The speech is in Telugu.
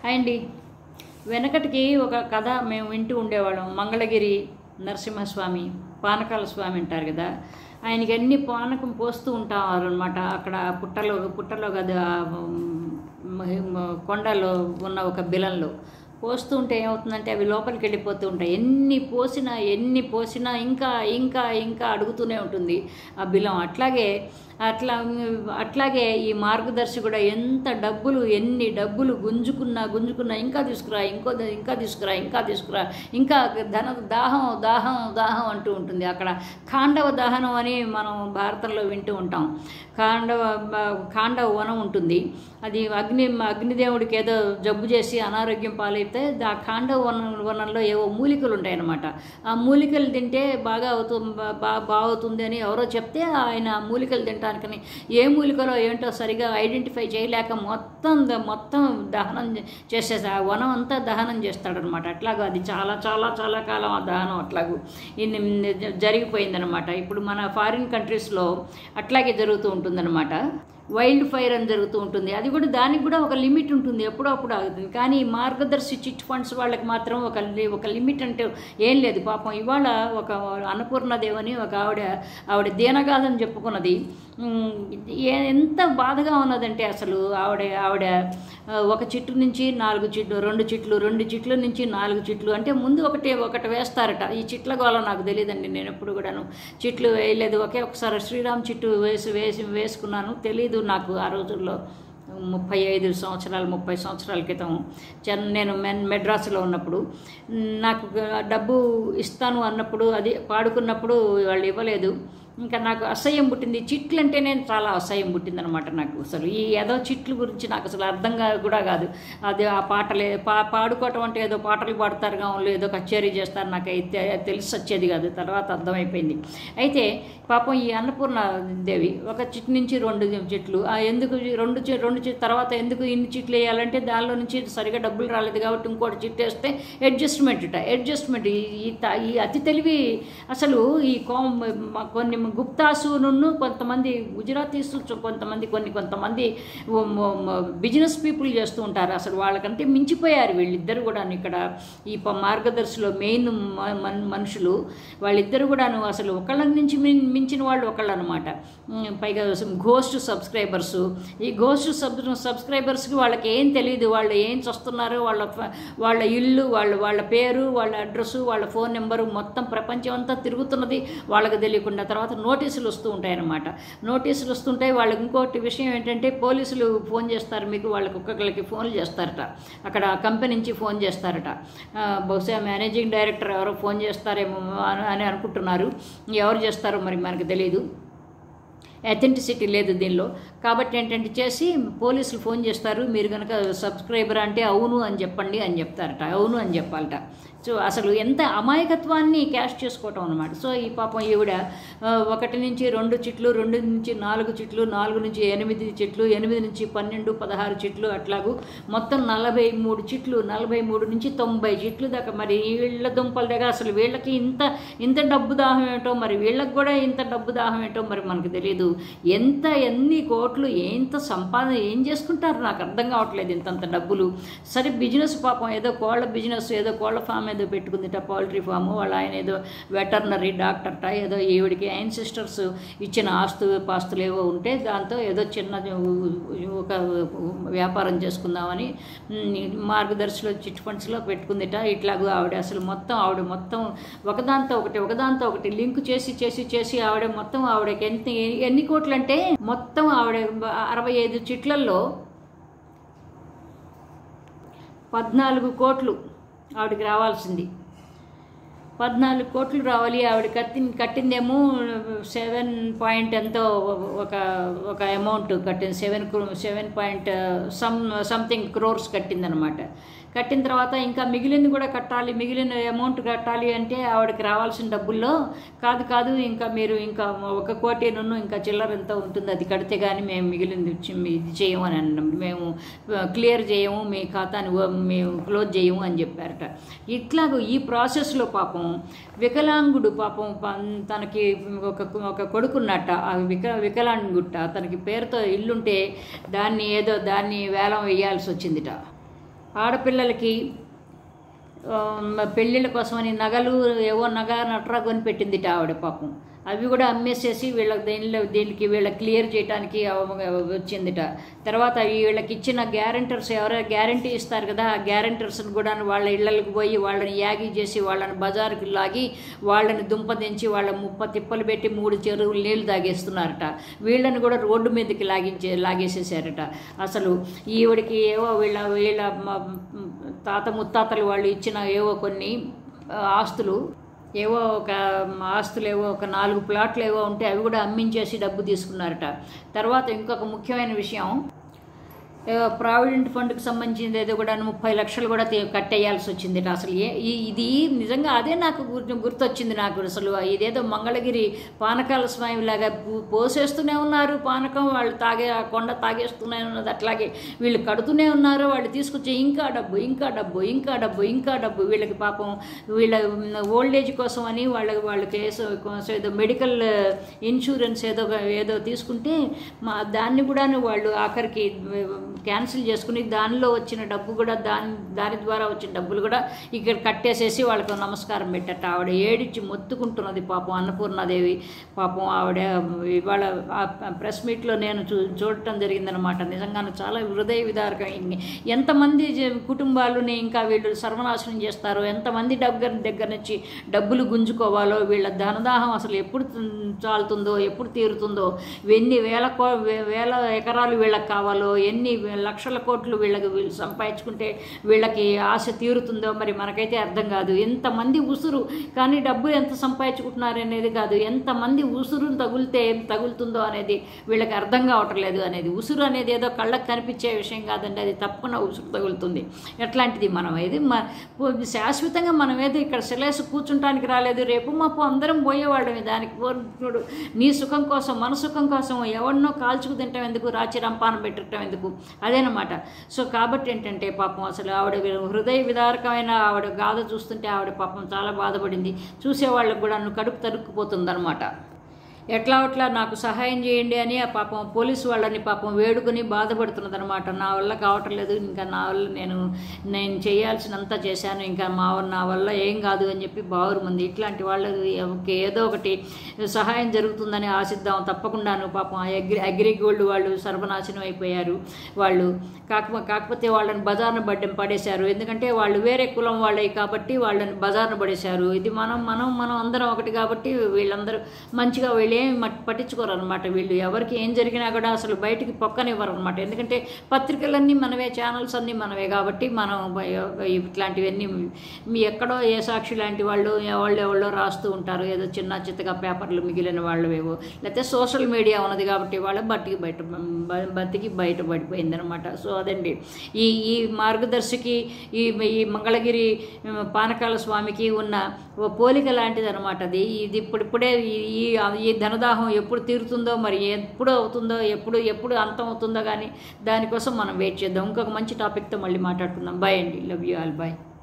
అండి వెనకటికి ఒక కథ మేము వింటూ ఉండేవాళ్ళం మంగళగిరి నరసింహస్వామి పానకాల స్వామి అంటారు కదా ఆయనకి అన్ని పానకం పోస్తూ ఉంటారు అనమాట అక్కడ పుట్టలో పుట్టలో కదా ఆ, మ్, కొండలో ఉన్న ఒక బిలంలో పోస్తూ ఉంటే ఏమవుతుందంటే అవి లోపలికి వెళ్ళిపోతూ ఉంటాయి ఎన్ని పోసినా ఎన్ని పోసినా ఇంకా ఇంకా ఇంకా అడుగుతూనే ఉంటుంది ఆ బిలం అట్లాగే అట్లా అట్లాగే ఈ మార్గదర్శి కూడా ఎంత డబ్బులు ఎన్ని డబ్బులు గుంజుకున్నా గుంజుకున్నా ఇంకా తీసుకురా ఇంకో ఇంకా తీసుకురా ఇంకా తీసుకురా ఇంకా ధన దాహం దాహం దాహం అంటూ ఉంటుంది అక్కడ ఖాండవ దహనం అని మనం భారతంలో వింటూ ఉంటాం ఖాండవ ఖాండవ వనం ఉంటుంది అది అగ్ని అగ్నిదేవుడికి ఏదో జబ్బు చేసి అనారోగ్యం పాలైతే ఆ ఖాండవ వనం వనంలో ఏవో మూలికలు ఉంటాయన్నమాట ఆ మూలికలు తింటే బాగా అవుతుంది బా బాగుతుంది అని ఎవరో చెప్తే ఆయన ఆ మూలికలు తినటానికని ఏ మూలికలో ఏంటో సరిగా ఐడెంటిఫై చేయలేక మొత్తం ద- మొత్తం దహనం చేసేసి ఆ వనం అంతా దహనం చేస్తాడనమాట అట్లాగా అది చాలా చాలా చాలా కాలం ఆ దహనం అట్లాగూ ఇన్ని జరిగిపోయిందనమాట ఇప్పుడు మన ఫారిన్ కంట్రీస్లో అట్లాగే జరుగుతూ ఉంటుందన్నమాట వైల్డ్ ఫైర్ అని జరుగుతూ ఉంటుంది అది కూడా దానికి కూడా ఒక లిమిట్ ఉంటుంది ఎప్పుడో అప్పుడు ఆగుతుంది కానీ మార్గదర్శి చిట్ ఫండ్స్ వాళ్ళకి మాత్రం ఒక లి- ఒక లిమిట్ అంటే ఏం లేదు పాపం ఇవాళ ఒక అన్నపూర్ణదేవని ఒక ఆవిడ ఆవిడ దీనగాథని చెప్పుకున్నది ఉమ్, ఏ- ఎంత బాధగా ఉన్నదంటే అసలు ఆవిడ ఆవిడ ఆ, ఒక చెట్టు నుంచి నాలుగు చెట్లు రెండు చెట్లు రెండు చెట్ల నుంచి నాలుగు చెట్లు అంటే ముందు ఒకటి ఒకటి వేస్తారట ఈ చిట్ల గోళ నాకు తెలియదండి నేను ఎప్పుడు కూడాను చెట్లు వేయలేదు ఒకే ఒకసారి శ్రీరామ్ చెట్టు వేసి వేసి వేసుకున్నాను తెలీదు నాకు ఆ రోజుల్లో ముప్పై ఐదు సంవత్సరాలు ముప్పై సంవత్సరాల క్రితం చెన్ నేను మెన్ మెడ్రాస్లో ఉన్నప్పుడు నాకు డబ్బు ఇస్తాను అన్నప్పుడు అది పాడుకున్నప్పుడు వాళ్ళు ఇవ్వలేదు ఇంకా నాకు అసహ్యం పుట్టింది చిట్లు అంటే నేను చాలా అసహ్యం పుట్టిందనమాట నాకు అసలు ఈ ఏదో చిట్లు గురించి నాకు అసలు అర్థంగా కూడా కాదు అది ఆ పాటలే పా పాడుకోవటం అంటే ఏదో పాటలు పాడతారు కావాలి ఏదో కచేరీ చేస్తారు నాకు అయితే తెలిసి వచ్చేది కాదు తర్వాత అర్థమైపోయింది అయితే పాపం ఈ అన్నపూర్ణ దేవి ఒక చిట్టు నుంచి రెండు చెట్లు ఆ ఎందుకు ఈ రెండు చె- రెండు చెట్టు తర్వాత ఎందుకు ఇన్ని చిట్లు వేయాలంటే దానిలో నుంచి సరిగా డబ్బులు రాలేదు కాబట్టి ఇంకోటి చిట్టు వేస్తే అడ్జస్ట్మెంట్ ఇట అడ్జస్ట్మెంట్ ఈ ఈ త- ఈ అతి తెలివి అసలు ఈ కోమ్ మ- కొన్ని గుప్తాసును కొంతమంది గుజరాతీస్ కొంతమంది కొన్ని కొంతమంది బిజినెస్ పీపుల్ చేస్తూ ఉంటారు అసలు వాళ్ళకంటే మించిపోయారు వీళ్ళిద్దరు కూడా ఇక్కడ ఈ ప- మార్గదర్శిలో మెయిన్ మ- మన్- మనుషులు వాళ్ళిద్దరు కూడాను అసలు ఒకళ్ళ నుంచి మిం- మించిన వాళ్ళు ఒకళ్ళు అనమాట పైగా గోస్ట్ సబ్స్క్రైబర్స్ ఈ గోస్ట్ సబ్ సబ్స్క్రైబర్స్కి వాళ్ళకి ఏం తెలియదు వాళ్ళు ఏం చూస్తున్నారు వాళ్ళ ఫ- వాళ్ళ ఇల్లు వాళ్ళ వాళ్ళ పేరు వాళ్ళ అడ్రస్ వాళ్ళ ఫోన్ నెంబరు మొత్తం ప్రపంచం అంతా తిరుగుతున్నది వాళ్ళకి తెలియకుండా తర్వాత నోటీసులు వస్తూ ఉంటాయి అన్నమాట నోటీసులు వస్తుంటాయి వాళ్ళకి ఇంకోటి విషయం ఏంటంటే పోలీసులు ఫోన్ చేస్తారు మీకు వాళ్ళకి ఒక్కొక్కరికి ఫోన్లు చేస్తారట అక్కడ కంపెనీ నుంచి ఫోన్ చేస్తారట ఆ, బహుశా మేనేజింగ్ డైరెక్టర్ ఎవరో ఫోన్ చేస్తారేమో అని అని అనుకుంటున్నారు ఎవరు చేస్తారో మరి మనకు తెలియదు అథెంటిసిటీ లేదు దీనిలో కాబట్టి ఏంటంటే చేసి పోలీసులు ఫోన్ చేస్తారు మీరు కనుక సబ్స్క్రైబర్ అంటే అవును అని చెప్పండి అని చెప్తారట అవును అని చెప్పాలట సో అసలు ఎంత అమాయకత్వాన్ని క్యాష్ చేసుకోవటం అనమాట సో ఈ పాపం ఈవిడ ఆ, ఒకటి నుంచి రెండు చిట్లు రెండు నుంచి నాలుగు చిట్లు నాలుగు నుంచి ఎనిమిది చిట్లు ఎనిమిది నుంచి పన్నెండు పదహారు చిట్లు అట్లాగూ మొత్తం నలభై మూడు చిట్లు నలభై మూడు నుంచి తొంభై చిట్లు దాకా మరి వీళ్ళ దుంపల దగ్గర అసలు వీళ్ళకి ఇంత ఇంత డబ్బు దాహం ఏంటో మరి వీళ్ళకి కూడా ఇంత డబ్బు దాహం ఏంటో మరి మనకు తెలియదు ఎంత ఎన్ని కోట్లు ఎంత సంపాదన ఏం చేసుకుంటారు నాకు అర్థం కావట్లేదు ఇంతంత డబ్బులు సరే బిజినెస్ పాపం ఏదో కోళ్ళ బిజినెస్ ఏదో కోళ్ళ ఫామ్ ఏదో పెట్టుకుందిట పౌల్ట్రీ ఫామ్ వాళ్ళ ఆయన ఏదో వెటర్నరీ డాక్టర్ట ఏదో ఈవిడికి ఆయన సిస్టర్స్ ఇచ్చిన ఆస్తు పాస్తులు ఏవో ఉంటే దాంతో ఏదో చిన్న ఒక వ్యాపారం చేసుకుందామని ఉమ్, మార్గదర్శిలో చిట్ ఫండ్స్లో పెట్టుకుందిట ఇట్లాగూ ఆవిడ అసలు మొత్తం ఆవిడ మొత్తం ఒకదాంతో ఒకటి ఒకదాంతో ఒకటి లింక్ చేసి చేసి చేసి ఆవిడ మొత్తం ఆవిడకి ఎంత ఎన్ని కోట్లు అంటే మొత్తం ఆవిడ అరవై ఐదు చిట్లల్లో పద్నాలుగు కోట్లు ఆవిడకి రావాల్సింది పద్నాలుగు కోట్లు రావాలి ఆవిడ కత్తి కట్టిందేమో సెవెన్ పాయింట్ ఎంతో ఒక ఒక అమౌంట్ కట్టింది seven seven point some something crores కట్టిందనమాట కట్టిన తర్వాత ఇంకా మిగిలింది కూడా కట్టాలి మిగిలిన అమౌంట్ కట్టాలి అంటే ఆవిడకి రావాల్సిన డబ్బుల్లో కాదు కాదు ఇంకా మీరు ఇంకా ఒక కోటి నన్ను ఇంకా చిల్లర ఎంత ఉంటుంది అది కడితే కానీ మేము మిగిలింది ఇచ్చి- ఇది చేయము అని అన్నాం మేము క్లియర్ చేయము మీ ఖాతాని ఓ- మేము క్లోజ్ చేయము అని చెప్పారట ఇట్లాగూ ఈ ప్రాసెస్లో పాపం వికలాంగుడు పాపం ప- తనకి ఒక ఒక కొడుకున్నట్ట ఆ విక వికలాంగుట్ట తనకి పేరుతో ఇల్లుంటే దాన్ని ఏదో దాన్ని వేలం వేయాల్సి వచ్చిందిట ఆడపిల్లలకి ఆ, పెళ్ళిళ్ళ కోసమని నగలు ఏవో నగ నట్రా కొని పెట్టిందిట ఆవిడ పాపం అవి కూడా అమ్మేసేసి వీళ్ళ దీనిలో దీనికి వీళ్ళ క్లియర్ చేయడానికి అవ- వచ్చిందిట తర్వాత వీళ్ళకి ఇచ్చిన గ్యారంటర్స్ ఎవరో గ్యారంటీ ఇస్తారు కదా ఆ గ్యారంటర్స్ని కూడా వాళ్ళ ఇళ్ళకి పోయి వాళ్ళని యాగి చేసి వాళ్ళని బజారుకి లాగి వాళ్ళని దుంపదించి వాళ్ళ ముప్ప తిప్పలు పెట్టి మూడు చెరువులు నీళ్లు తాగేస్తున్నారట వీళ్ళని కూడా రోడ్డు మీదకి లాగించే లాగేసేసారట అసలు ఈవిడికి ఏవో వీళ్ళ వీళ్ళ మ- తాత ముత్తాతలు వాళ్ళు ఇచ్చిన ఏవో కొన్ని ఆ, ఆస్తులు ఏవో ఒక ఆస్తులు ఏవో ఒక నాలుగు ప్లాట్లు ఏవో ఉంటే అవి కూడా అమ్మించేసి డబ్బు తీసుకున్నారట తర్వాత ఇంకొక ముఖ్యమైన విషయం ఏవో ప్రావిడెంట్ ఫండ్కి సంబంధించింది ఏదో కూడా ముప్పై లక్షలు కూడా తీ- కట్టేయాల్సి వచ్చింది అసలు ఏ ఈ- ఇది నిజంగా అదే నాకు గుర్తు గుర్తొచ్చింది నాకు అసలు ఇదేదో మంగళగిరి పానకాల స్వామి లాగా పో- పోసేస్తూనే ఉన్నారు పానకం వాళ్ళు తాగే ఆ కొండ తాగేస్తూనే ఉన్నది అట్లాగే వీళ్ళు కడుతూనే ఉన్నారు వాళ్ళు తీసుకొచ్చి ఇంకా డబ్బు ఇంకా డబ్బు ఇంకా డబ్బు ఇంకా డబ్బు వీళ్ళకి పాపం వీళ్ళ ఓల్డ్ ఏజ్ కోసం అని వాళ్ళ వాళ్ళ కేసు కోసం ఏదో మెడికల్ ఇన్సూరెన్స్ ఏదో ఒక- ఏదో తీసుకుంటే మా దాన్ని కూడా వాళ్ళు ఆఖరికి క్యాన్సిల్ చేసుకుని దానిలో వచ్చిన డబ్బు కూడా దాని దాని ద్వారా వచ్చిన డబ్బులు కూడా ఇక్కడ కట్టేసేసి వాళ్ళకు నమస్కారం పెట్టట ఆవిడ ఏడిచి మొత్తుకుంటున్నది పాపం అన్నపూర్ణాదేవి పాపం ఆవిడ ఇవాళ ఆ ప్రెస్ మీట్లో నేను చూ చూడటం జరిగిందనమాట నిజంగానే చాలా హృదయ విదారకం ఇంక ఎంతమంది జ- కుటుంబాలని ఇంకా వీళ్ళు సర్వనాశనం చేస్తారో ఎంతమంది దగ్గర దగ్గర నుంచి డబ్బులు గుంజుకోవాలో వీళ్ళ ధనదాహం అసలు ఎప్పుడు చాలుతుందో ఎప్పుడు తీరుతుందో ఎన్ని వేల కో వే- వేల ఎకరాలు వీళ్ళకి కావాలో ఎన్ని వే- లక్షల కోట్లు వీళ్ళకి వీళ్ళు సంపాదించుకుంటే వీళ్ళకి ఆశ తీరుతుందో మరి మనకైతే అర్థం కాదు ఎంతమంది ఉసురు కానీ డబ్బు ఎంత సంపాదించుకుంటున్నారు అనేది కాదు ఎంతమంది ఉసురు తగులితే ఏం తగులుతుందో అనేది వీళ్ళకి అర్థం కావటం లేదు అనేది ఉసురు అనేది ఏదో కళ్ళకు కనిపించే విషయం కాదండి అది తప్పకుండా ఉసురు తగులుతుంది ఎట్లాంటిది మనం ఏది మ- శాశ్వతంగా మనం ఏదో ఇక్కడ సిలేసి కూర్చుంటానికి రాలేదు రేపు మాపు అందరం పోయేవాళ్ళమే దానికి పో- చూడు నీ సుఖం కోసం మన సుఖం కోసం ఎవరినో కాల్చుకు తింటాం ఎందుకు రాచి రంపానం పెట్టడం ఎందుకు అదేనమాట సో కాబట్టి ఏంటంటే పాపం అసలు ఆవిడ హృదయ విదారకమైన ఆవిడ గాథ చూస్తుంటే ఆవిడ పాపం చాలా బాధపడింది చూసేవాళ్ళకు కూడా నువ్వు కడుపు తరుక్కుపోతుందన్నమాట ఎట్లా అట్లా నాకు సహాయం చేయండి అని ఆ పాపం పోలీసు వాళ్ళని పాపం వేడుకొని బాధపడుతున్నది అనమాట నా వల్ల కావటం లేదు ఇంకా నా వల్ల నేను నేను చేయాల్సినంత చేశాను ఇంకా మా నా వల్ల ఏం కాదు అని చెప్పి బావురుమంది ఇట్లాంటి వాళ్ళకి ఏదో ఒకటి సహాయం జరుగుతుందని ఆశిద్దాం తప్పకుండాను పాపం ఆ అగ్రి అగ్రిగోల్డ్ వాళ్ళు సర్వనాశనం అయిపోయారు వాళ్ళు కాకపో కాకపోతే వాళ్ళని బజార్ను పడ్డం పడేశారు ఎందుకంటే వాళ్ళు వేరే కులం వాళ్ళే కాబట్టి వాళ్ళని బజార్ను పడేశారు ఇది మనం మనం మనం అందరం ఒకటి కాబట్టి వీళ్ళందరూ మంచిగా వీళ్ళు ఏం మట్- పట్టించుకోరు అనమాట వీళ్ళు ఎవరికి ఏం జరిగినా కూడా అసలు బయటికి పొక్కనివ్వరు అనమాట ఎందుకంటే పత్రికలన్నీ మనవే ఛానల్స్ అన్నీ మనవే కాబట్టి మనం బ- ఇట్లాంటివన్నీ మీ ఎక్కడో ఏ సాక్షి లాంటి వాళ్ళు ఎవళ్ళు ఎవరో రాస్తూ ఉంటారు ఏదో చిన్న చిత్తగా పేపర్లు మిగిలిన వాళ్ళవేవో లేకపోతే సోషల్ మీడియా ఉన్నది కాబట్టి వాళ్ళ బతికి బయట బ- బతికి బయట పడిపోయింది అనమాట సో అదండి ఈ ఈ మార్గదర్శికి ఈ ఈ మంగళగిరి ఉమ్, పానకాల స్వామికి ఉన్న ఓ పోలిక లాంటిది అనమాట అది ఇది ఇప్పుడిప్పుడే ఈ ఈ- ఈ ధనదాహం ఎప్పుడు తీరుతుందో మరి ఎప్పుడు అవుతుందో ఎప్పుడు ఎప్పుడు అంతం అవుతుందో కానీ దానికోసం మనం వెయిట్ చేద్దాం ఇంకొక మంచి టాపిక్తో మళ్ళీ మాట్లాడుకుందాం బాయ్ అండి లవ్ యూ ఆల్ బాయ్